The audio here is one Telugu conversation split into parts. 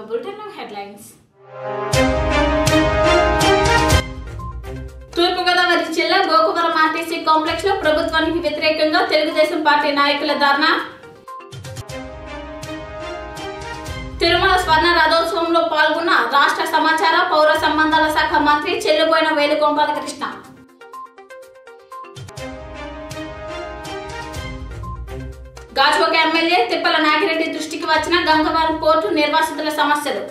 బులెటిన్ హెడ్లైన్స్ తూర్పుగోదావరి జిల్లా గోకువరం ఆర్టీసీ కాంప్లెక్స్ లో ప్రభుత్వానికి వ్యతిరేకంగా తెలుగుదేశం పార్టీ నాయకుల ధర్నా తిరుమల స్వర్ణ రథోత్సవంలో పాల్గొన్న రాష్ట్ర సమాచార పౌర సంబంధాల శాఖ మంత్రి చెల్లుబోయిన వేణుగోపాలకృష్ణ గాజువాక ఎమ్మెల్యే తిప్పల నాగిరెడ్డి దృష్టికి వచ్చిన గంగవరం పోర్టు నిర్వాసితుల సమస్యలు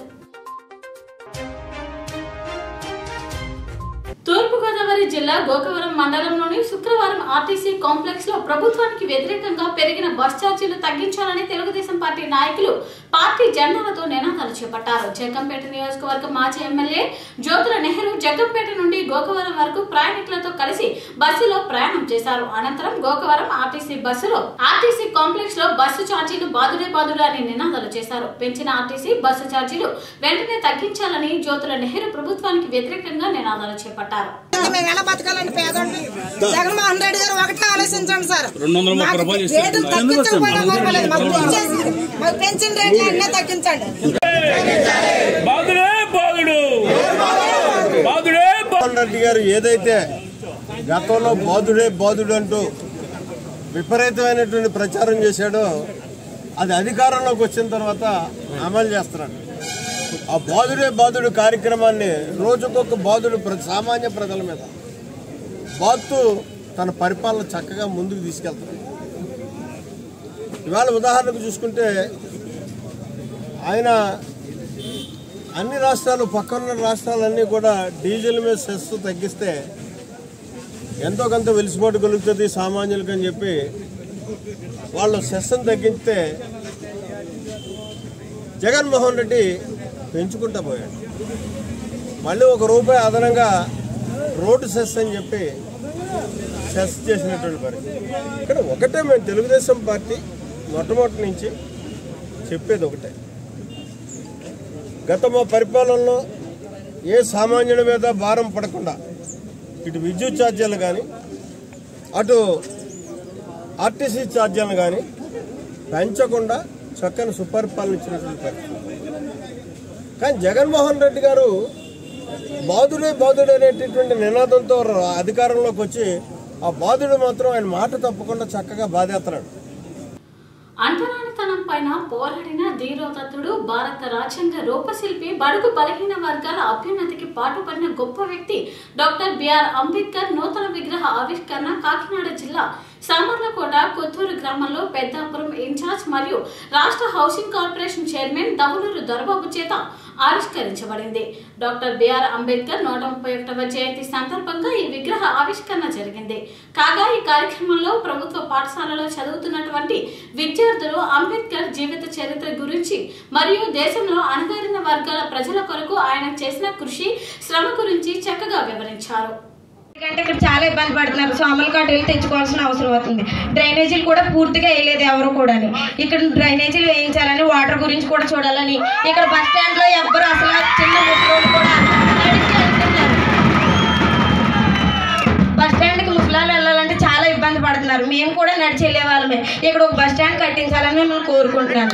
తూర్పుగోదావరి జిల్లా గోకవరం మండలంలోని శుక్రవారం ఆర్టీసీ కాంప్లెక్స్ లో ప్రభుత్వానికి వ్యతిరేకంగా పెరిగిన బస్ ఛార్జీలు తగ్గించాలని తెలుగుదేశం పార్టీ నాయకులు పార్టీ జెండాలతో నినాదాలు చేపట్టారు జగ్గంపేట నియోజకవర్గ మాజీ ఎమ్మెల్యే జ్యోతుల నెహ్రూ జగ్గంపేట నుండి గోకవరం వరకు ప్రయాణికులతో కలిసి బస్సులో ప్రయాణం చేశారు అనంతరం గోకవరం ఆర్టీసీ బస్సులో ఆర్టీసీ కాంప్లెక్స్ లో బస్సు ఛార్జీలు బాదుడే బాదుడు అని నినాదాలు చేశారు పెంచిన ఆర్టీసీ బస్సు ఛార్జీలు వెంటనే తగ్గించాలని జ్యోతుల నెహ్రూ ప్రభుత్వానికి వ్యతిరేకంగా నినాదాలు చేపట్టారు మేము ఎలా బతకాలండి పేదోడిని జగన్మోహన్ రెడ్డి గారు ఒకటే ఆలోచించండి సార్ రెండు వందల ముప్పై మాకు రూపాయలు రేట్లు తగ్గించకపోయినా పర్వాలేదు మాకు పెంచేసి మాకు పెంచిన రేట్లు అన్నీ తగ్గించండి బాధుడే బాధుడు బాధుడే బా- జగన్మోహన్ రెడ్డి గారు ఏదైతే గతంలో బాధుడే బాధుడు అంటూ విపరీతమైనటువంటి ప్రచారం చేశాడో అది అధికారంలోకి వచ్చిన తర్వాత అమలు చేస్తున్నాడు ఆ బాధుడే బాధుడు కార్యక్రమాన్ని రోజుకొక బాధుడు ప్ర- సామాన్య ప్రజల మీద బాధుతూ తన పరిపాలన చక్కగా ముందుకు తీసుకెళ్తున్నాడు ఇవాళ ఉదాహరణకు చూసుకుంటే ఆయన అన్ని రాష్ట్రాలు పక్కన రాష్ట్రాలన్నీ కూడా డీజిల్ మీద సెస్ తగ్గిస్తే ఎంతో కొంత వెలిసిపోటు కలుగుతుంది సామాన్యులకు అని చెప్పి వాళ్ళు సెస్ను తగ్గిస్తే జగన్మోహన్ రెడ్డి పెంచుకుంటా పోయాడు మళ్ళీ ఒక రూపాయి అదనంగా రోడ్డు సెస్ అని చెప్పి సెస్ చేసినటువంటి పరిస్థితి ఇక్కడ ఒకటే మేము తెలుగుదేశం పార్టీ మొట్టమొదటి నుంచి చెప్పేది ఒకటే గత మా పరిపాలనలో ఏ సామాన్యుడి మీద భారం పడకుండా ఇటు విద్యుత్ ఛార్జీలు కానీ అటు ఆర్టీసీ ఛార్జీలు కానీ పెంచకుండా చక్కని సుపరిపాలన ఇచ్చినటువంటి పరిస్థితి కానీ జగన్మోహన్ రెడ్డి గారు బాధుడే బాధుడు అనేటటువంటి నినాదంతో ర- అధికారంలోకి వచ్చి ఆ బాధుడు మాత్రం ఆయన మాట తప్పకుండా చక్కగా బాధేస్తున్నాడు అంటరానితనం పైన పోరాడిన ధీరోదత్తుడు భారత రాజ్యాంగ రూపశిల్పి బడుగు బలహీన వర్గాల అభ్యున్నతికి పాటుపడిన గొప్ప వ్యక్తి డాక్టర్ బిఆర్ అంబేద్కర్ నూతన విగ్రహ ఆవిష్కరణ కాకినాడ జిల్లా సామర్లకోట కొత్తూరు గ్రామంలో పెద్దాపురం ఇన్ఛార్జ్ మరియు రాష్ట్ర housing corporation chairman Davuluru Dorababu చేత ఆవిష్కరించబడింది డాక్టర్ బిఆర్ అంబేద్కర్ నూట ముప్పై ఒకటవ జయంతి సందర్భంగా ఈ విగ్రహ ఆవిష్కరణ జరిగింది కాగా ఈ కార్యక్రమంలో ప్రభుత్వ పాఠశాలలో చదువుతున్నటువంటి విద్యార్థులు అంబేద్కర్ జీవిత చరిత్ర గురించి మరియు దేశంలో అణగారిన వర్గాల ప్రజల కొరకు ఆయన చేసిన కృషి శ్రమ గురించి చక్కగా వివరించారు ఎందుకంటే ఇక్కడ చాలా ఇబ్బంది పడుతున్నారు సోమల కాటలు తెచ్చుకోవాల్సిన అవసరం అవుతుంది డ్రైనేజీలు కూడా పూర్తిగా వేయలేదు ఎవరు కూడా ఇక్కడ డ్రైనేజీలు వేయించాలని వాటర్ గురించి కూడా చూడాలని ఇక్కడ బస్ స్టాండ్ లో ఎవ్వరు అసలు చిన్న ముసలోళ్ళు కూడా నడిచి వెళ్తున్నారు బస్ స్టాండ్ కి ముసలాలు వెళ్ళాలంటే చాలా ఇబ్బంది పడుతున్నారు మేము కూడా నడిచి వెళ్ళే వాళ్ళమే ఇక్కడ ఒక బస్ స్టాండ్ కట్టించాలని నేను కోరుకుంటున్నాను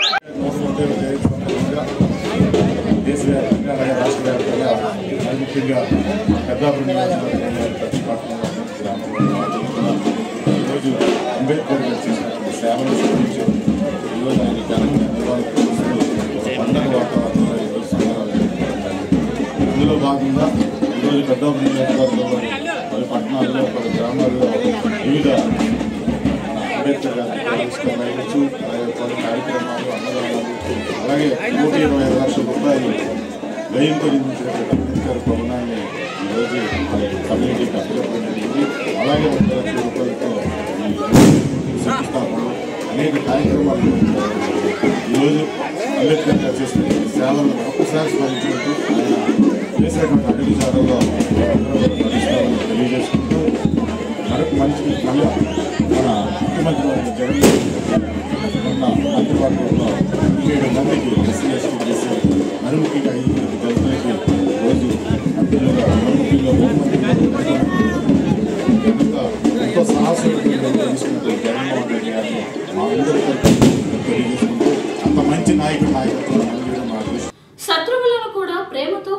దేశవ్యాప్తంగా అలాగే రాష్ట్ర వ్యాప్తంగా మరి ముఖ్యంగా పెద్దాపురం నియోజకవర్గంలో ప్రతిపాటన గ్రామంలో ఈరోజు అంబేద్కర్ గారు చేసినటువంటి సేవలు గురించి ఈరోజు ఆయన ఘనంగా నివాళులర్పిస్తూ ఒక పండగ వాతావరణంలో ఈరోజు సంబరాలు జరుపుకుంటారు. ఇందులో భాగంగా ఈరోజు పెద్దాపురం నియోజకవర్గంలో పలు పట్టణాల్లో పలు గ్రామాల్లో వివిధ అంబేద్కర్ గారి ఆవిష్కరణ అయ్యొచ్చు అలాగే కొన్ని కార్యక్రమాలు అన్నదానాలు అలాగే నూట ఇరవై ఐదు లక్షల రూపాయలు వ్యయంతో నిర్మించినటువంటి అంబేద్కర్ భవనాన్ని ఈరోజు మరి కమ్యూనిటీకి అప్పచెప్పడం జరిగింది అలాగే ఒక లక్షల రూపాయలతో ఈ శంకుస్థాపనలు అనేక కార్యక్రమాలు నిర్వహించడం జరిగింది. ఈరోజు అంబేద్కర్ గారు చేసినటువంటి సేవలను ఒక్కసారి స్మరించినట్టు ఆయన చేసినటువంటి అన్ని విచారాల్లో అందరూ నడుస్తామని తెలియజేసుకుంటూ మరొక మంచి మళ్ళీ మన ముఖ్యమంత్రి వారి జగన్మోహన్ రెడ్డి ఉన్న మంత్రివర్గంలో ఏడు మందికి ఎస్సీ ఎస్టీ చేసి మరి ముఖ్యంగా ఐదు మంది దళితులకి రోజు మంత్రులుగా మరి ముఖ్యంగా హోంమంత్రిగా ఎంత ఎంతో సాహసోపేతంగా తీసుకున్నటువంటి జగన్మోహన్ రెడ్డి గారిని మా అందరికీ తెలియజేసుకుంటూ అంత మంచి నాయకుడు నాయకత్వం అందించడం మా దృష్టి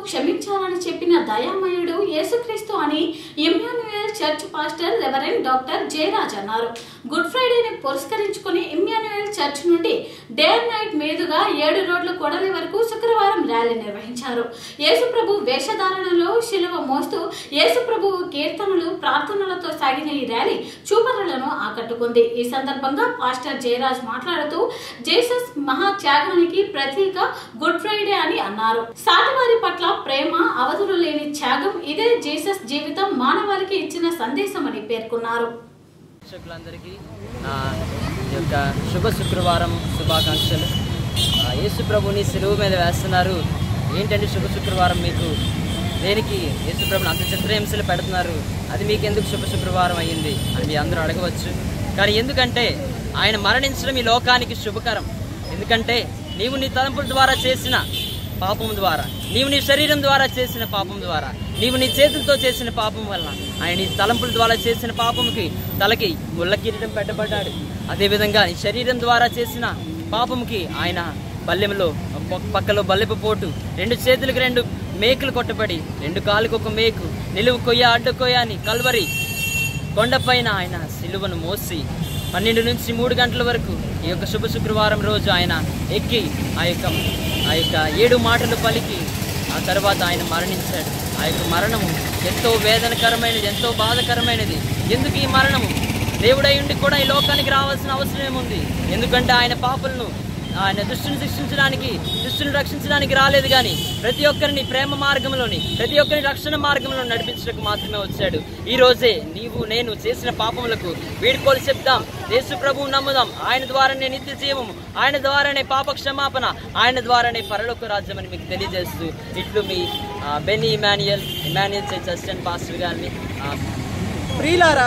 క్షమించాలని చెప్పిన దయామయుడు యేసుక్రీస్తు అని Emmanuel church pastor reverend doctor Jayaraj అన్నారు గుడ్ ఫ్రైడేని పురస్కరించుకుని ఇమ్మాన్యుయల్ చర్చ్ నుండి డే అండ్ నైట్ మీదుగా ఏడు రోడ్ల కొడలి వరకు శుక్రవారం ర్యాలీ నిర్వహించారు యేసుప్రభు వేషధారణలో శిలువ మోస్తూ యేసుప్రభు కీర్తనలు ప్రార్థనలతో సాగిన ఈ ర్యాలీ చూపరులను ఆకట్టుకుంది ఈ సందర్భంగా పాస్టర్ జయరాజ్ మాట్లాడుతూ జేసస్ మహా త్యాగానికి ప్రతీక గుడ్ ఫ్రైడే అని అన్నారు సాటివారి పట్ల ప్రేమ అవధులు లేని త్యాగం ఇదే జీసస్ జీవితం మానవాళికి ఇచ్చిన సందేశం అని పేర్కొన్నారు ప్రేక్షకులందరికీ నా యొక్క శుభ శుక్రవారం శుభాకాంక్షలు ఆ, యేసు ప్రభుని సెలవు మీద వేస్తున్నారు ఏంటంటే శుభ శుక్రవారం మీకు దేనికి యేసు ప్రభుని అంత చిత్రహింసలు పెడుతున్నారు అది మీకు ఎందుకు శుభ శుక్రవారం అయ్యింది అని మీ అందరూ అడగవచ్చు కానీ ఎందుకంటే ఆయన మరణించడం ఈ లోకానికి శుభకరం ఎందుకంటే నీవు నీ తలంపుల ద్వారా చేసిన పాపం ద్వారా నీవు నీ శరీరం ద్వారా చేసిన పాపం ద్వారా నీవు నీ చేతులతో చేసిన పాపం వలన ఆయన నీ తలంపుల ద్వారా చేసిన పాపముకి తలకి ముళ్ళ కిరీటం పెట్టబడ్డాడు అదేవిధంగా నీ శరీరం ద్వారా చేసిన పాపముకి ఆయన బల్లెంలో ప- పక్కలో బల్లెపు పోటు రెండు చేతులకు రెండు మేకులు కొట్టబడి రెండు కాళ్ళకు ఒక మేకు నిలువు కొయ్య అడ్డు కొయ్య అని కల్వరి కొండపైన ఆయన సిలువను మోసి పన్నెండు నుంచి మూడు గంటల వరకు ఈ యొక్క శుభ శుక్రవారం రోజు ఆయన ఎక్కి ఆ యొక్క ఆ యొక్క ఏడు మాటలు పలికి ఆ తర్వాత ఆయన మరణించాడు ఆ యొక్క మరణము ఎంతో వేదనకరమైనది ఎంతో బాధకరమైనది ఎందుకు ఈ మరణము దేవుడై ఉండి కూడా ఈ లోకానికి రావాల్సిన అవసరం ఏముంది ఎందుకంటే ఆయన పాపలను ఆయన దుష్టుని శిక్షించడానికి దుష్టుని రక్షించడానికి రాలేదు కానీ ప్రతి ఒక్కరిని ప్రేమ మార్గంలోని ప్రతి ఒక్కరిని రక్షణ మార్గంలో నడిపించడానికి మాత్రమే వచ్చాడు ఈ రోజే నీవు నేను చేసిన పాపములకు వీడుకోలు చెప్దాం యేసు ప్రభువు నమ్ముదాం ఆయన ద్వారానే నిత్య జీవము ఆయన ద్వారానే పాప క్షమాపణ ఆయన ద్వారానే పరలోక రాజ్యం అని మీకు తెలియజేస్తూ ఇట్లు మీ ఆ, Benny Emmanuel Emmanuel church assistant pastor గారిని ఆ, ప్రియులారా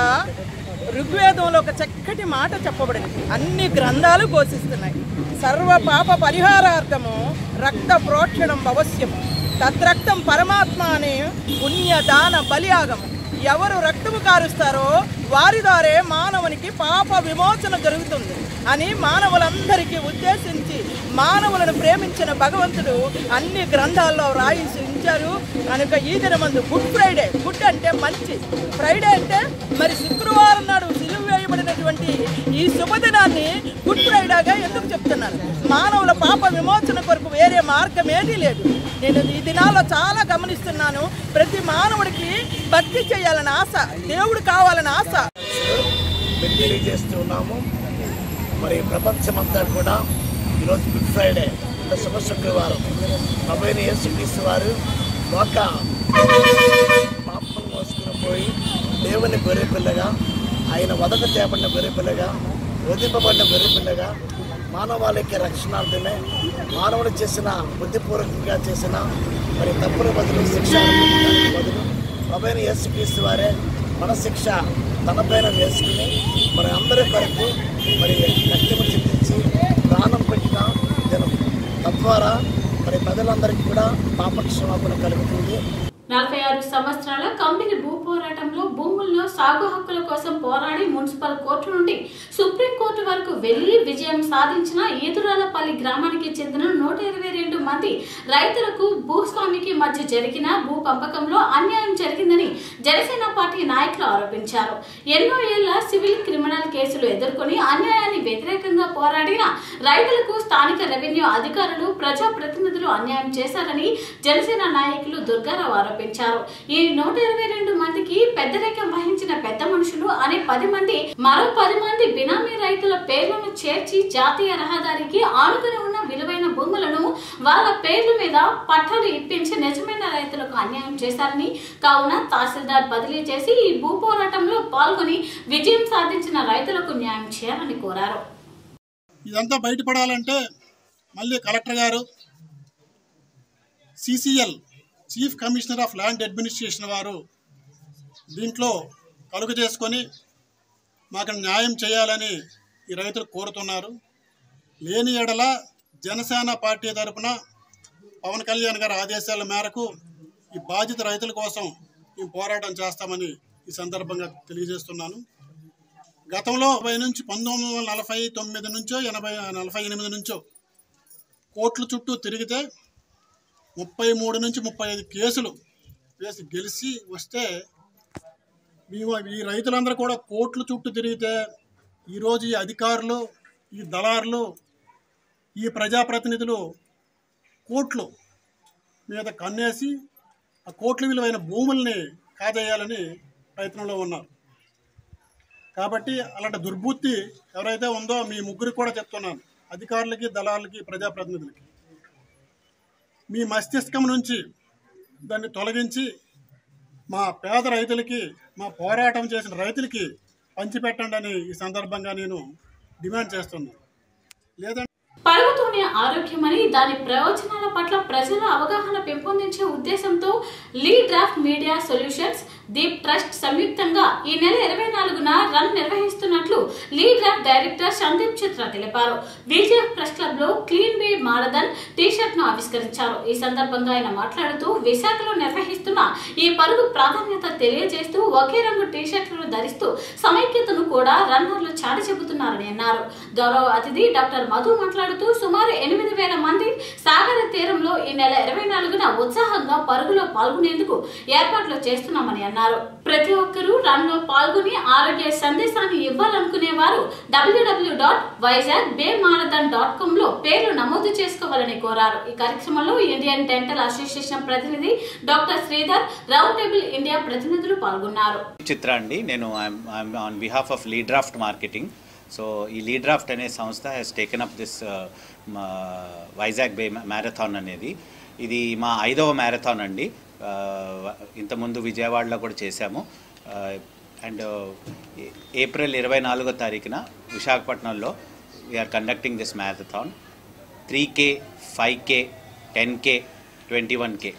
ఋగ్వేదంలో ఒక చక్కటి మాట చెప్పబడింది అన్ని గ్రంథాలు ఘోషిస్తున్నాయి సర్వ పాప పరిహారార్థము రక్త ప్రోక్షణం అవశ్యము తద్రక్తం పరమాత్మ అనే పుణ్య దాన బలియాగము ఎవరు రక్తము కారుస్తారో వారి ద్వారే మానవునికి పాప విమోచన జరుగుతుంది అని మానవులందరికీ ఉద్దేశించి మానవులను ప్రేమించిన భగవంతుడు అన్ని గ్రంథాల్లో రాయించి ఉంచారు కనుక ఈ దినమందు గుడ్ ఫ్రైడే గుడ్ అంటే మంచి ఫ్రైడే అంటే మరి శుక్రవారం నాడు సిలువ వేయబడినటువంటి ఈ శుభదినాన్ని గుడ్ ఫ్రైడేగా ఎందుకు చెప్తున్నాను మానవుల పాప విమోచన కొరకు వేరే మార్గం ఏదీ లేదు నేను ఈ దినాల్లో చాలా గమనిస్తున్నాను ప్రతి మానవుడికి భక్తి చేయాలని ఆశ దేవుడు కావాలని ఆశ మేము తెలియజేస్తూ ఉన్నాము మరి ప్రపంచమంతా కూడా ఈరోజు గుడ్ ఫ్రైడే అంటే శుభ శుక్రవారం ప్రభుత్వ యేసుక్రీస్తు వారు ఒక పాపం మోసుకుని పోయి దేవుని గొర్రెపిల్లగా ఆయన వదక తేపడిన గొర్రెపిల్లగా వదింపబడిన గొర్రెపిల్లగా మానవాళికి రక్షణార్థమే మానవుడు చేసిన బుద్ధిపూర్వకంగా చేసిన మరి తప్పుల బదులు శిక్ష అనుభవించడానికి బదులు ప్రభుత్వ యేసుక్రీస్తు వారే మన శిక్ష తనపైన వేసుకుని మరి అందరి కొరకు మరి రక్తము చిందించి ప్రాణం పెట్టిన దినం తద్వారా మరి ప్రజలందరికీ కూడా పాపక్షమాపణ కలుగుతుంది నలభై ఆరు సంవత్సరాల కంపెనీ భూ పోరాటంలో భూముల్లో సాగు హక్కుల కోసం పోరాడి మున్సిపల్ కోర్టు నుండి సుప్రీంకోర్టు వరకు వెళ్లి విజయం సాధించిన ఈదురాలపల్లి గ్రామానికి చెందిన నూట ఇరవై రెండు మంది రైతులకు భూస్వామికి మధ్య జరిగిన భూ పంపకంలో అన్యాయం జరిగిందని జనసేన పార్టీ నాయకులు ఆరోపించారు ఎన్నో ఏళ్ల సివిల్ క్రిమినల్ కేసులు ఎదుర్కొని అన్యాయాన్ని వ్యతిరేకంగా పోరాడిన రైతులకు స్థానిక రెవెన్యూ అధికారులు ప్రజా ప్రతినిధులు అన్యాయం చేశారని జనసేన నాయకులు దుర్గారావు ఆరోపించారు ఈ నూట ఇరవై రెండు మందికి పెద్దరికం వహించిన పెద్ద మనుషులు అనే పది మంది మరో పది మంది బినామీ రైతుల పేర్లను చేర్చి జాతీయ రహదారికి ఆనుకుని ఉన్న విలువైన భూములను వాళ్ళ పేర్ల మీద పట్టాలు ఇప్పించి నిజమైన రైతులకు అన్యాయం చేశారని కావున తహసీల్దార్ బదిలీ చేసి ఈ భూ పోరాటంలో పాల్గొని విజయం సాధించిన రైతులకు న్యాయం చేయాలని కోరారు ఇదంతా బయటపడాలంటే మళ్ళీ కలెక్టర్ గారు CCL chief commissioner of land administration వారు దీంట్లో కలుగు చేసుకొని మాకు న్యాయం చేయాలని ఈ రైతులు కోరుతున్నారు లేని ఎడల జనసేన పార్టీ తరపున పవన్ కళ్యాణ్ గారి ఆదేశాల మేరకు ఈ బాధిత రైతుల కోసం మేము పోరాటం చేస్తామని ఈ సందర్భంగా తెలియజేస్తున్నాను గతంలో పై నుంచి పంతొమ్మిది వందల నలభై తొమ్మిది నుంచో ఎనభై నలభై ఎనిమిది నుంచో కోట్ల చుట్టూ తిరిగితే ముప్పై మూడు నుంచి ముప్పై ఐదు కేసులు వేసి గెలిచి వస్తే మేము ఈ రైతులందరూ కూడా కోట్ల చుట్టూ తిరిగితే ఈరోజు ఈ అధికారులు ఈ దళారులు ఈ ప్రజాప్రతినిధులు కోట్లు మీద కన్నేసి ఆ కోట్ల విలువైన భూముల్ని కాజేయాలని ప్రయత్నంలో ఉన్నారు కాబట్టి అలాంటి దుర్బుద్ధి ఎవరైతే ఉందో మీ ముగ్గురికి కూడా చెప్తున్నాను అధికారులకి దళాలకి ప్రజాప్రతినిధులకి మీ మస్తిష్కం నుంచి దాన్ని తొలగించి మా పేద రైతులకి మా పోరాటం చేసిన రైతులకి పంచిపెట్టండి అని ఈ సందర్భంగా నేను డిమాండ్ చేస్తున్నాను లేదంటే పరుగుతోనే ఆరోగ్యమని దాని ప్రయోజనాల పట్ల ప్రజల అవగాహన పెంపొందించే ఉద్దేశంతో Leadraft media solutions Deep trust సంయుక్తంగా ఈ నెల ఇరవై నాలుగున రన్ నిర్వహిస్తున్నట్లు Leadraft director Sandeep Chitra తెలిపారు విజయ్ ప్రెస్ క్లబ్ లో clean bay marathon T shirt ను ఆవిష్కరించారు ఈ సందర్భంగా ఆయన మాట్లాడుతూ విశాఖలో నిర్వహిస్తున్న ఈ పరుగు ప్రాధాన్యత తెలియజేస్తూ ఒకే రంగు టీ షర్ట్లను ధరిస్తూ సమైక్యతను కూడా రన్నర్లు చాటి చెబుతున్నారని అన్నారు గౌరవ అతిథి డాక్టర్ మధు మాట్లాడుతూ సుమారు ఎనిమిది వేల మంది సాగర తీరంలో ఈ నెల ఇరవై నాలుగున ఉత్సాహంగా పరుగులో పాల్గొనేందుకు ఏర్పాట్లు చేస్తున్నామని అన్నారు ప్రతి ఒక్కరూ రన్ లో పాల్గొని ఆరోగ్య సందేశాన్ని ఇవ్వాలనుకునే వారు W W dot Vizag bay marathon dot com లో పేర్లు నమోదు చేసుకోవాలని కోరారు ఈ కార్యక్రమంలో ఇండియన్ డెంటల్ అసోసియేషన్ ప్రతినిధి doctor Sridhar round table India ప్రతినిధులు పాల్గొన్నారు చిత్ర అండి నేను on behalf of Leadraft marketing so ఈ లీడ్ డ్రాఫ్ట్ అనే సంస్థ has taken up this Vizag bay marathon అనేది ఇది మా ఐదవ మ్యారథాన్ అండి Uh, ఇంతకుముందు విజయవాడలో కూడా చేశాము అండ్ ఏప్రిల్ ఇరవై నాలుగో తారీఖున విశాఖపట్నంలో we're conducting this marathon three K five K ten K twenty one K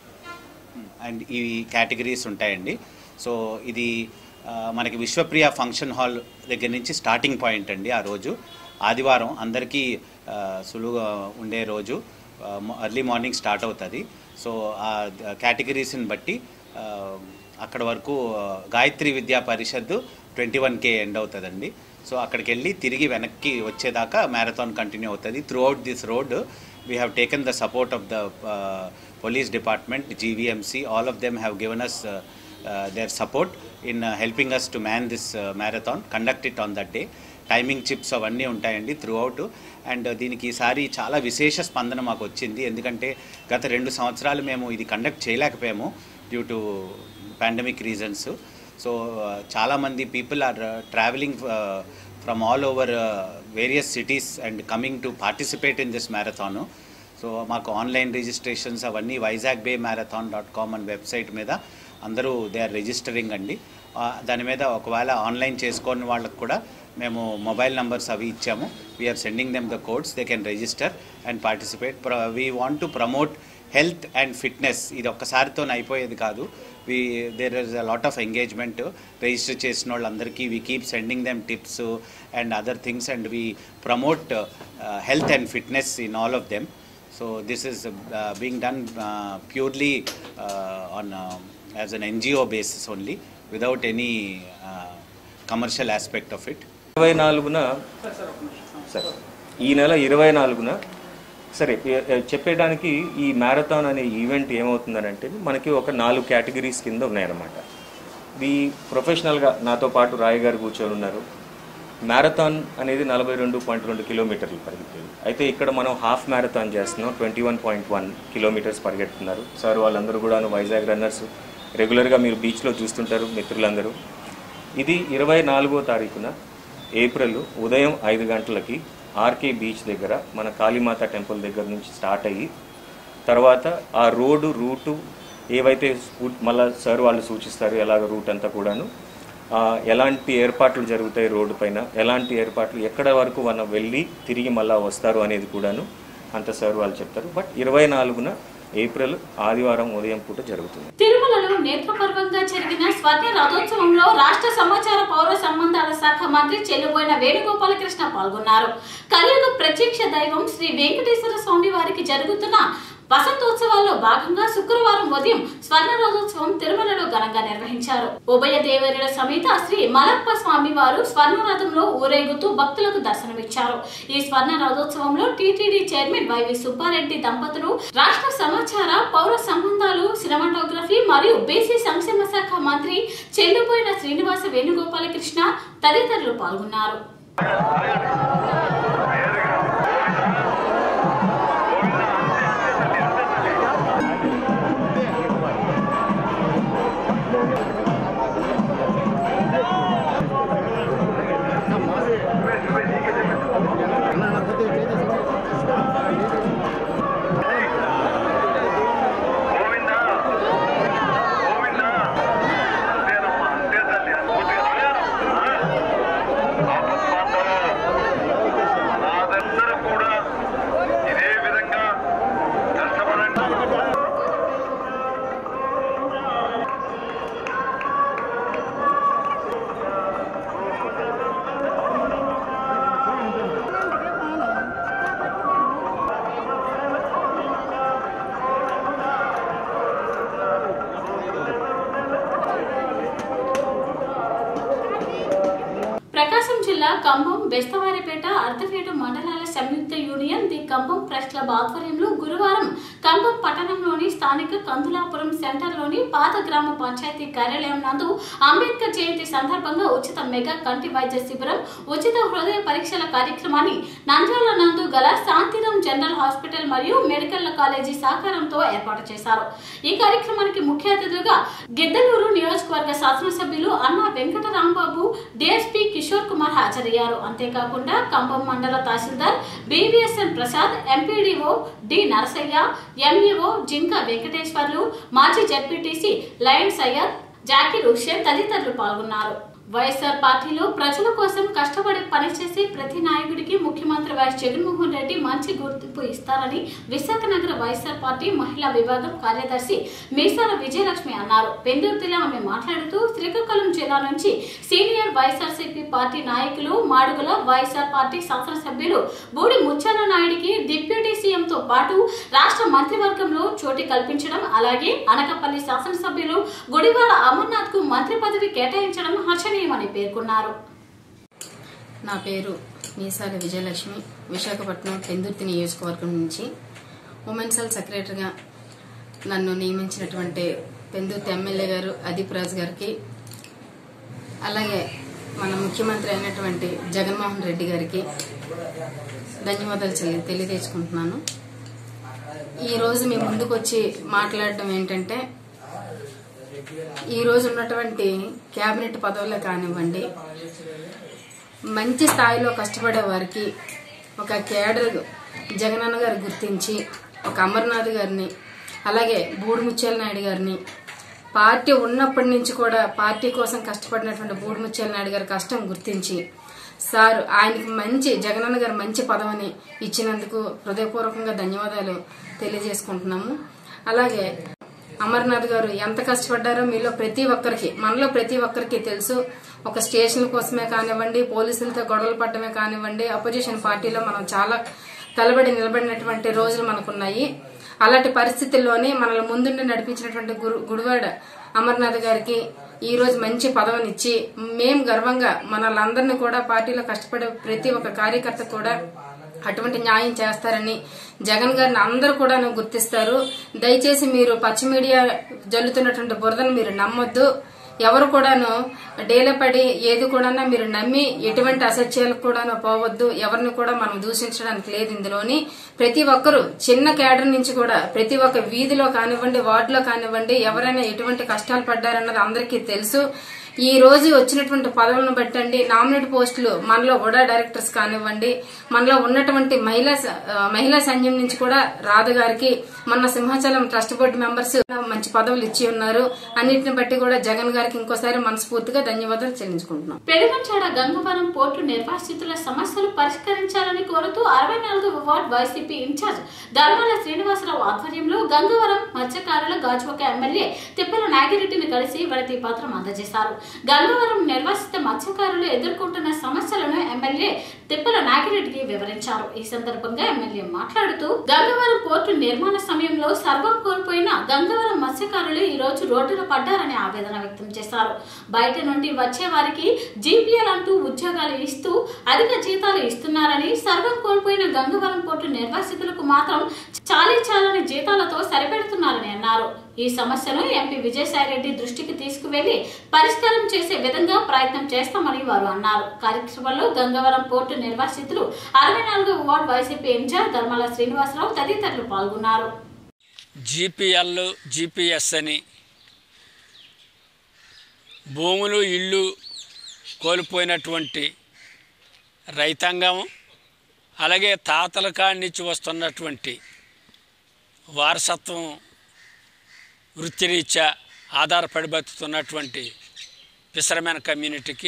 and ఈ కేటగిరీస్ ఉంటాయండి సో ఇది ఆ, మనకి విశ్వప్రియ ఫంక్షన్ హాల్ దగ్గర నుంచి స్టార్టింగ్ పాయింట్ అండి ఆ రోజు ఆదివారం అందరికీ ఆ, సులువుగా ఉండే రోజు ఎర్లీ మార్నింగ్ స్టార్ట్ అవుతుంది సో ఆ కేటగిరీస్ని బట్టి ఆ, అక్కడ వరకు ఆ, Gayatri Vidya Parishad twenty one K end అవుతుందండి సో అక్కడికి వెళ్ళి తిరిగి వెనక్కి వచ్చేదాకా మ్యారథాన్ కంటిన్యూ అవుతుంది throughout this road we have taken the support of the police department, GVMC, all of them have given us uh, uh, their support in uh, helping us to man this uh, marathon, conduct it on that day. Timing chips అవన్నీ ఉంటాయండి త్రూ అవుట్ అండ్ దీనికి ఈసారి చాలా విశేష స్పందన మాకు వచ్చింది ఎందుకంటే గత రెండు సంవత్సరాలు మేము ఇది కండక్ట్ చేయలేకపోయాము due to pandemic reasons so చాలామంది people are travelling from all over various cities and coming to participate in this marathon so మాకు ఆన్లైన్ రిజిస్ట్రేషన్స్ అవన్నీ Vizag bay marathon dot com అనే వెబ్సైట్ మీద అందరూ దే ఆర్ రిజిస్టరింగ్ అండి ఆ, దాని మీద ఒకవేళ ఆన్లైన్ చేసుకోని వాళ్ళకి కూడా మేము మొబైల్ నంబర్స్ అవి ఇచ్చాము we're sending them the codes they can register and participate we want to promote health and fitness ఇది ఒక్కసారితో అయిపోయేది కాదు we there is a lot of engagement register చేసిన వాళ్ళందరికీ we keep sending them tips and other things and we promote health and fitness in all of them So this is uh, being done uh, purely uh, on uh, as an NGO basis only, without any uh, commercial aspect of it. ఇరవై నాలుగున సరే ఈ నెల ఇరవై నాలుగున సరే ఏ- ఏ- చెప్పేయడానికి ఈ మ్యారథాన్ అనే ఈవెంట్ ఏమవుతుందనంటే మనకి ఒక నాలుగు కేటగిరీస్ కింద ఉన్నాయన్నమాట ఇది ప్రొఫెషనల్గా నాతో పాటు రాయ్ గారు కూర్చొని ఉన్నారు మ్యారథాన్ అనేది నలభై రెండు పాయింట్ రెండు కిలోమీటర్లు పరిగెత్తేది అయితే ఇక్కడ మనం హాఫ్ మ్యారథాన్ చేస్తున్నాం twenty one point one kilometres పరిగెడుతున్నారు సార్ వాళ్ళందరూ కూడా వైజాగ్ రన్నర్స్ రెగ్యులర్గా మీరు బీచ్లో చూస్తుంటారు మిత్రులందరూ ఇది ఇరవై నాలుగో తారీఖున ఏప్రిల్ ఉదయం ఐదు గంటలకి ఆర్కే బీచ్ దగ్గర మన కాళీమాత టెంపుల్ దగ్గర నుంచి స్టార్ట్ అయ్యి తర్వాత ఆ రోడ్డు రూటు ఏవైతే స్కూ- మళ్ళా సార్ వాళ్ళు సూచిస్తారు ఎలాగ రూట్ అంతా కూడాను ఆ, ఎలాంటి ఏర్పాట్లు జరుగుతాయి రోడ్డు పైన ఎలాంటి ఏర్పాట్లు ఎక్కడ వరకు మనం వెళ్ళి తిరిగి మళ్ళా వస్తారు అనేది కూడాను అంత సార్ వాళ్ళు చెప్తారు బట్ ఇరవై నాలుగున ఏప్రిల్ ఆదివారం ఉదయం పూట జరుగుతుంది తిరుమలలో నేత్రపర్వంగా జరిగిన స్వర్ణ రథోత్సవంలో రాష్ట్ర సమాచార పౌర సంబంధాల శాఖ మంత్రి చెల్లుబోయిన వేణుగోపాలకృష్ణ పాల్గొన్నారు కలియుగ ప్రత్యక్ష దైవం శ్రీ వెంకటేశ్వర స్వామి వారికి జరుగుతున్న వసంతోత్సవాల్లో భాగంగా శుక్రవారం ఉదయం స్వర్ణ రథోత్సవం తిరుమలలో ఘనంగా నిర్వహించారు ఉభయ దేవరుల సమేత శ్రీ మలప్ప స్వామి వారు స్వర్ణ రథంలో ఊరేగుతూ భక్తులకు దర్శనమిచ్చారు ఈ స్వర్ణ రథోత్సవంలో టీటీడీ చైర్మన్ వైవి సుబ్బారెడ్డి దంపతులు రాష్ట్ర సమాచార పౌర సంబంధాలు సినిమాటోగ్రఫీ మరియు బీసీ సంక్షేమ శాఖ మంత్రి చెల్లుపోయిన శ్రీనివాస వేణుగోపాలకృష్ణ తదితరులు పాల్గొన్నారు ప్రకాశం జిల్లా కంభం బెస్తవారిపేట అర్ధపేట మండలాల సంయుక్త union the Kambham press club ఆధ్వర్యంలో గురువారం కంభం పట్టణంలోని స్థానిక కందులాపురం సెంటర్లోని పాత గ్రామ పంచాయతీ కార్యాలయం నందు అంబేద్కర్ జయంతి సందర్భంగా ఉచిత మెగా కంటి వైద్య శిబిరం ఉచిత హృదయ పరీక్షల కార్యక్రమాన్ని నంద్యాల నందు గల శాంతిరాం జనరల్ హాస్పిటల్ మరియు మెడికల్ కాలేజీ సహకారంతో ఏర్పాటు చేశారు ఈ కార్యక్రమానికి ముఖ్య అతిథులుగా గిద్దలూరు నియోజకవర్గ శాసనసభ్యులు అన్నా వెంకటరాంబాబు డిఎస్పీ కిషోర్ కుమార్ హాజరయ్యారు అంతేకాకుండా కంభం మండల tahsildar BVSN Prasad MPDO D Narasaiah MEO Jinka Venkateswarlu మాజీ జడ్పీటీసీ లయన్ సయ్యద్ జాకిర్ హుషేన్ తదితరులు పాల్గొన్నారు వైఎస్ఆర్ పార్టీలో ప్రజల కోసం కష్టపడి పనిచేసే ప్రతి నాయకుడికి ముఖ్యమంత్రి వైఎస్ జగన్మోహన్ రెడ్డి మంచి గుర్తింపు ఇస్తారని విశాఖ నగర వైఎస్ఆర్ పార్టీ మహిళా విభాగం కార్యదర్శి మీసాల విజయలక్ష్మి అన్నారు పెందుర్తిలో ఆమె మాట్లాడుతూ శ్రీకాకుళం జిల్లా నుంచి సీనియర్ వైఎస్ఆర్సీపీ పార్టీ నాయకులు మాడుగుల వైఎస్ఆర్ పార్టీ శాసనసభ్యులు బూడి ముత్యాల నాయుడికి డిప్యూటీ సీఎంతో పాటు రాష్ట్ర మంత్రివర్గంలో చోటు కల్పించడం అలాగే అనకపల్లి శాసనసభ్యులు గుడివాడ అమర్నాథ్ కు మంత్రి పదవి కేటాయించడం హర్షణీయమని పేర్కొన్నారు నా పేరు మీసాల విజయలక్ష్మి విశాఖపట్నం పెందుర్తి నియోజకవర్గం నుంచి ఉమెన్ సెల్ సెక్రటరీగా నన్ను నియమించినటువంటి పెందుర్తి ఎమ్మెల్యే గారు అదీప్ రాజ్ గారికి అలాగే మన ముఖ్యమంత్రి అయినటువంటి జగన్మోహన్ రెడ్డి గారికి ధన్యవాదాలు చెల్లి- తెలియజేసుకుంటున్నాను ఈరోజు మీ ముందుకు వచ్చి మాట్లాడడం ఏంటంటే ఈ రోజు ఉన్నటువంటి కేబినెట్ పదవులే కానివ్వండి మంచి స్థాయిలో కష్టపడే వారికి ఒక కేడర్ జగనన్న గారు గుర్తించి ఒక అమర్నాథ్ గారిని అలాగే బూడిముత్యాల నాయుడు గారిని పార్టీ ఉన్నప్పటి నుంచి కూడా పార్టీ కోసం కష్టపడినటువంటి బూడిముత్యాల నాయుడు గారి కష్టం గుర్తించి సార్ ఆయనకి మంచి జగనన్న గారు మంచి పదవిని ఇచ్చినందుకు హృదయపూర్వకంగా ధన్యవాదాలు తెలియజేసుకుంటున్నాము అలాగే అమర్నాథ్ గారు ఎంత కష్టపడ్డారో మీలో ప్రతి ఒక్కరికి మనలో ప్రతి ఒక్కరికి తెలుసు ఒక స్టేషన్ కోసమే కానివ్వండి పోలీసులతో గొడవలు పడటమే కానివ్వండి అపోజిషన్ పార్టీలో మనం చాలా తలబడి నిలబడినటువంటి రోజులు మనకున్నాయి అలాంటి పరిస్థితుల్లోనే మనల్ని ముందుండి నడిపించినటువంటి గురు గుడివాడ అమర్నాథ్ గారికి ఈ రోజు మంచి పదవినిచ్చి మేం గర్వంగా మనల్ందరినీ కూడా పార్టీలో కష్టపడే ప్రతి ఒక్క కార్యకర్త కూడా అటువంటి న్యాయం చేస్తారని జగన్ గారిని అందరూ కూడా గుర్తిస్తారు దయచేసి మీరు పచ్చి మీడియా జల్లుతున్నటువంటి బురదను మీరు నమ్మొద్దు ఎవరు కూడాను డేలపడి ఏది కూడా మీరు నమ్మి ఎటువంటి అసత్యాలకు కూడా పోవద్దు ఎవరిని కూడా మనం దూషించడానికి లేదు ఇందులోని ప్రతి ఒక్కరు చిన్న కేడర్ నుంచి కూడా ప్రతి ఒక్క వీధిలో కానివ్వండి వార్డులో కానివ్వండి ఎవరైనా ఎటువంటి కష్టాలు పడ్డారన్నది అందరికీ తెలుసు ఈ రోజు వచ్చినటువంటి పదవులను బట్టండి నామినేట్ పోస్టులు మనలో కూడా డైరెక్టర్స్ కానివ్వండి మనలో ఉన్నటువంటి మహిళా స- ఆ, మహిళా సైన్యం నుంచి కూడా రాధ గారికి మొన్న సింహాచలం ట్రస్ట్ బోర్డు మెంబర్స్ మంచి పదవులు ఇచ్చి ఉన్నారు అన్నిటిని బట్టి కూడా జగన్ గారికి ఇంకోసారి మనస్ఫూర్తిగా ధన్యవాదాలు చెల్లించుకుంటున్నాం పెనుగంచాడ గంగవరం పోర్టు నిర్వాసితుల సమస్యలు పరిష్కరించాలని కోరుతూ అరవై నాలుగవ వార్డ్ వైసీపీ ఇన్ఛార్జ్ ధర్మాల శ్రీనివాసరావు ఆధ్వర్యంలో గంగవరం మత్స్యకారుల గాజువాక ఎమ్మెల్యే తిప్పల నాగిరెడ్డిని కలిసి విడతి పత్రం అందజేశారు గంగవరం నిర్వాసిత మత్స్యకారులు ఎదుర్కొంటున్న సమస్యలను ఎమ్మెల్యే తిప్పల నాగిరెడ్డికి వివరించారు ఈ సందర్భంగా ఎమ్మెల్యే మాట్లాడుతూ గంగవరం పోర్టు నిర్మాణ సమయంలో సర్వం కోల్పోయిన గంగవరం మత్స్యకారులు ఈ రోజు రోడ్డున పడ్డారని ఆవేదన వ్యక్తం చేశారు బయట నుండి వచ్చే వారికి జీపీఎల్ అంటూ ఉద్యోగాలు ఇస్తూ అధిక జీతాలు ఇస్తున్నారని సర్వం కోల్పోయిన గంగవరం పోర్టు నిర్వాసితులకు మాత్రం చాలీ చాలని జీతాలతో సరిపెడుతున్నారని అన్నారు ఈ సమస్యను ఎంపీ విజయసాయిరెడ్డి దృష్టికి తీసుకువెళ్లి పరిష్కారం చేసే విధంగా ప్రయత్నం చేస్తామని వారు అన్నారు కార్యక్రమంలో గంగవరం పోర్టు నిర్వాసితులు అరవై నాలుగో ward YCP in charge Dharmala Srinivasarao తదితరులు పాల్గొన్నారు జీపీఎల్ జీపీఎస్ అని భూములు ఇళ్ళు కోల్పోయినటువంటి రైతాంగం అలాగే తాతల కాడి నుంచి వస్తున్నటువంటి వారసత్వం వృత్తిరీత్యా ఆధారపడి బతుకుతున్నటువంటి పిసరమైన కమ్యూనిటీకి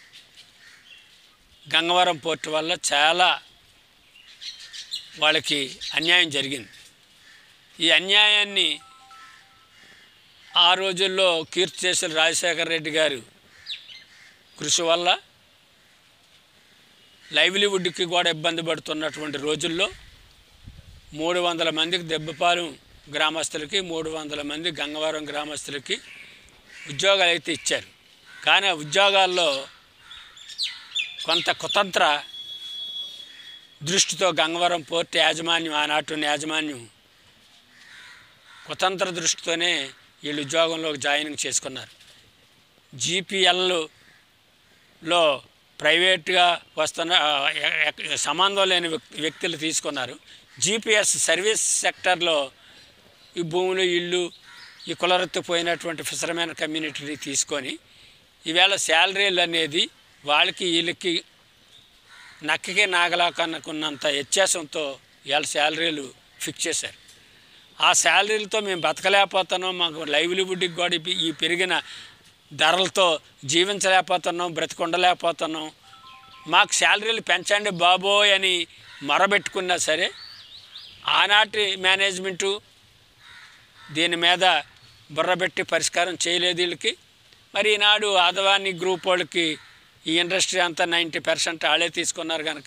గంగవరం పోర్టు వల్ల చాలా వాళ్ళకి అన్యాయం జరిగింది ఈ అన్యాయాన్ని ఆ రోజుల్లో కీర్తి చేసిన రాజశేఖర రెడ్డి గారు కృషి వల్ల లైవ్లీవుడ్కి కూడా ఇబ్బంది పడుతున్నటువంటి రోజుల్లో మూడు వందల మందికి దెబ్బపాలెం గ్రామస్తులకి మూడు వందల మంది గంగవరం గ్రామస్తులకి ఉద్యోగాలు అయితే ఇచ్చారు కానీ ఆ ఉద్యోగాల్లో కొంత కుతంత్ర దృష్టితో గంగవరం పోర్టు యాజమాన్యం ఆనాటి యాజమాన్యం కుతంత్ర దృష్టితోనే వీళ్ళు ఉద్యోగంలోకి జాయినింగ్ చేసుకున్నారు జీపీఎల్లో ప్రైవేట్గా వస్తున్న ఆ, ఎ- ఎ- సంబంధం లేని వ్యక్- వ్యక్తులు తీసుకున్నారు జీపీఎస్ సర్వీస్ సెక్టర్లో ఈ భూములు ఇళ్ళు ఈ కులవృత్తి పోయినటువంటి ఫిసరమైన కమ్యూనిటీని తీసుకొని ఈవేళ శాలరీలు అనేది వాళ్ళకి వీళ్ళకి నక్కకి నాగలాకనుకున్నంత వ్యత్యాసంతో ఇవాళ శాలరీలు ఫిక్స్ చేశారు ఆ శాలరీలతో మేము బతకలేకపోతున్నాం మాకు లైవ్లీవుడ్కి కూడా ఈ- ఈ పెరిగిన ధరలతో జీవించలేకపోతున్నాం బ్రతికుండలేకపోతున్నాం మాకు శాలరీలు పెంచండి బాబోయ్ అని మొరబెట్టుకున్నా సరే ఆనాటి మేనేజ్మెంటు దీని మీద బుర్రబెట్టి పరిష్కారం చేయలేదు వీళ్ళకి మరి ఈనాడు ఆదవాని గ్రూప్ వాళ్ళకి ఈ ఇండస్ట్రీ అంతా నైంటీ పర్సెంట్ వాళ్ళే తీసుకున్నారు కనుక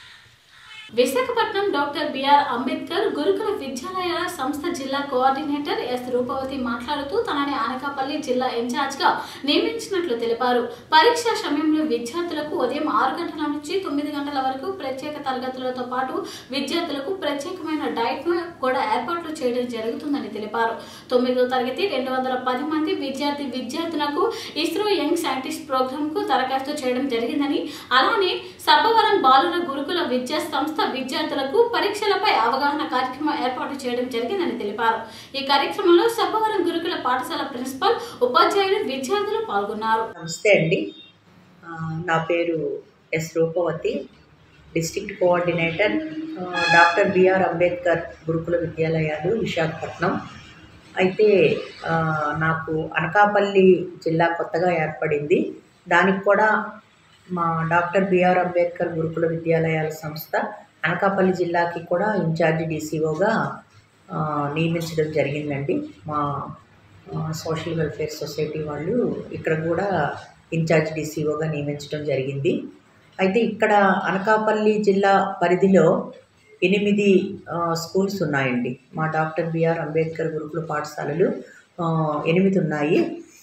విశాఖపట్నం డాక్టర్ బిఆర్ అంబేద్కర్ గురుకుల విద్యాలయాల సంస్థ జిల్లా కోఆర్డినేటర్ ఎస్ రూపవతి మాట్లాడుతూ తనని అనకాపల్లి జిల్లా ఇన్ఛార్జ్ గా నియమించినట్లు తెలిపారు పరీక్ష సమయంలో విద్యార్థులకు ఉదయం ఆరు గంటల నుంచి తొమ్మిది గంటల వరకు ప్రత్యేక తరగతులతో పాటు విద్యార్థులకు ప్రత్యేకమైన డైట్ ను కూడా ఏర్పాట్లు చేయడం జరుగుతుందని తెలిపారు తొమ్మిదో తరగతి రెండు వందల పది మంది విద్యార్థి విద్యార్థులకు ఇస్రో యంగ్ సైంటిస్ట్ ప్రోగ్రామ్ కు దరఖాస్తు చేయడం జరిగిందని అలానే సబ్బవరం బాలుర గురుకుల విద్యా సంస్థ విద్యార్థులకు పరీక్షలపై అవగాహన కార్యక్రమం ఏర్పాటు చేయడం జరిగిందని తెలిపారు ఈ కార్యక్రమంలో సబ్బవరం గురుకుల పాఠశాల ప్రిన్సిపల్ ఉపాధ్యాయులు విద్యార్థులు పాల్గొన్నారు నమస్తే అండి ఆ, నా పేరు ఎస్ రూపవతి డిస్ట్రిక్ట్ కోఆర్డినేటర్ ఆ, డాక్టర్ బిఆర్ అంబేద్కర్ గురుకుల విద్యాలయాలు విశాఖపట్నం అయితే ఆ, నాకు అనకాపల్లి జిల్లా కొత్తగా ఏర్పడింది దానికి కూడా మా డాక్టర్ బిఆర్ అంబేద్కర్ గురుకుల విద్యాలయాల సంస్థ అనకాపల్లి జిల్లాకి కూడా ఇన్ఛార్జ్ డీసీఓగా నియమించడం జరిగిందండి మా ఆ, సోషల్ వెల్ఫేర్ సొసైటీ వాళ్ళు ఇక్కడ కూడా ఇన్ఛార్జ్ డీసీఓగా నియమించడం జరిగింది అయితే ఇక్కడ అనకాపల్లి జిల్లా పరిధిలో ఎనిమిది ఆ, స్కూల్స్ ఉన్నాయండి మా డాక్టర్ బిఆర్ అంబేద్కర్ గురుకుల పాఠశాలలు ఆ, ఎనిమిది ఉన్నాయి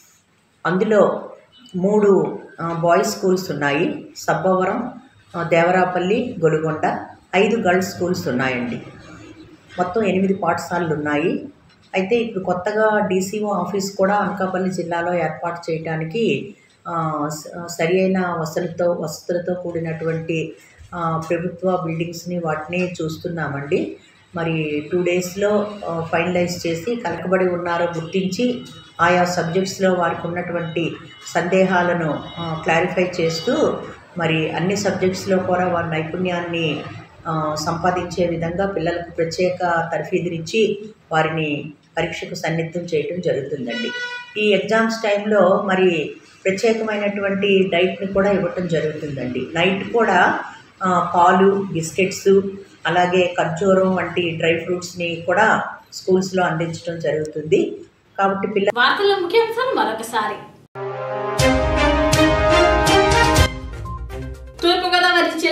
అందులో మూడు ఆ, బాయ్స్ స్కూల్స్ ఉన్నాయి సబ్బవరం ఆ, దేవరాపల్లి గొలుగొండ ఐదు గర్ల్స్ స్కూల్స్ ఉన్నాయండి మొత్తం ఎనిమిది పాఠశాలలు ఉన్నాయి అయితే ఇప్పుడు కొత్తగా డీసీఓ ఆఫీస్ కూడా అనకాపల్లి జిల్లాలో ఏర్పాటు చేయడానికి ఆ, స- సరి అయిన వసతులతో వసతులతో కూడినటువంటి ఆ, ప్రభుత్వ బిల్డింగ్స్ని వాటిని చూస్తున్నామండి మరి టూ డేస్లో ఫైనలైజ్ చేసి కలకబడి ఉన్నారో గుర్తించి ఆయా సబ్జెక్ట్స్లో వారికి ఉన్నటువంటి సందేహాలను క్లారిఫై చేస్తూ మరి అన్ని సబ్జెక్ట్స్లో కూడా వారి నైపుణ్యాన్ని ఆ, సంపాదించే విధంగా పిల్లలకు ప్రత్యేక తర్ఫీదునిచ్చి వారిని పరీక్షకు సన్నిద్ధం చేయటం జరుగుతుందండి ఈ ఎగ్జామ్స్ టైంలో మరి ప్రత్యేకమైనటువంటి డైట్ని కూడా ఇవ్వటం జరుగుతుందండి నైట్ కూడా ఆ, పాలు బిస్కెట్స్ అలాగే ఖర్జూరం వంటి డ్రై ఫ్రూట్స్ని కూడా స్కూల్స్లో అందించడం జరుగుతుంది కాబట్టి పిల్ల వార్తల ముఖ్యాంశాలు మరొకసారి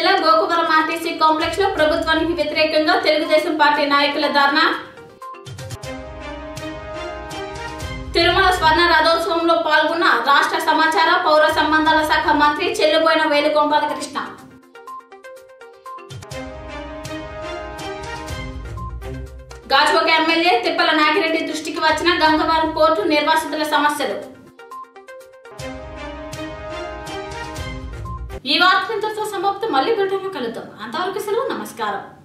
జిల్లా గోకువరం ఆర్టీసీ కాంప్లెక్స్ లో ప్రభుత్వానికి వ్యతిరేకంగా తెలుగుదేశం పార్టీ నాయకుల ధర్నా తిరుమల స్వర్ణ రథోత్సవంలో పాల్గొన్న రాష్ట్ర సమాచార పౌర సంబంధాల శాఖ మంత్రి చెల్లుబోయిన వేలుగోపాలకృష్ణ గాజువాక ఎమ్మెల్యే తిప్పల నాగిరెడ్డి దృష్టికి వచ్చిన గంగవరం పోర్టు నిర్వాసితుల సమస్యలు ఈ వార్తలతో సమాప్తం మళ్ళీ బ్రిటన్లో కలుద్దాం అంతవరకు సెలవు నమస్కారం